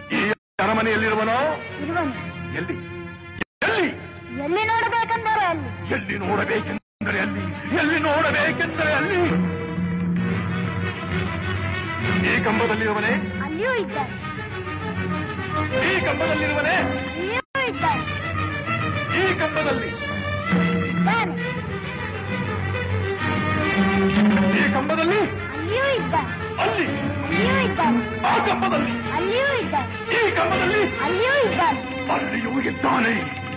ಈ ಅರಮನೆಯಲ್ಲಿರುವನೋ ಇರುವನು ಎಲ್ಲಿ ಎಲ್ಲಿ ಎಲ್ಲಿ ನೋಡಬೇಕೆಂದರೆ ಅಲ್ಲಿ ಎಲ್ಲಿ ನೋಡಬೇಕೆಂದರೆ ಅಲ್ಲಿ ಎಲ್ಲಿ ನೋಡಬೇಕೆಂದರೆ ಅಲ್ಲಿ ಈ ಕಂಬದಲ್ಲಿರುವನೇ ಅಲ್ಲಿಯೂ ಇದ್ದಾನೆ ಈ ಕಂಬದಲ್ಲಿರುವನೇ ಅಲ್ಲಿಯೂ ಇದ್ದಾನೆ ಈ ಕಂಬದಲ್ಲಿ ಇದ್ದಾನೆ ಈ ಕಂಬದಲ್ಲಿ ಅಲ್ಲಿಯೂ ಇದ್ದಾನೆ ಅಲ್ಲಿ ಅಲ್ಲಿಯೂ ಇದ್ದಾನೆ ಆ ಕಂಬದಲ್ಲಿ ಅಲ್ಲಿಯೂ ಇದ್ದಾನೆ ಈ ಕಂಬದಲ್ಲಿ ಅಲ್ಲಿಯೂ ಇದ್ದಾನೆ ಅಲ್ಲಿಯೂ ಇದ್ದಾನೆ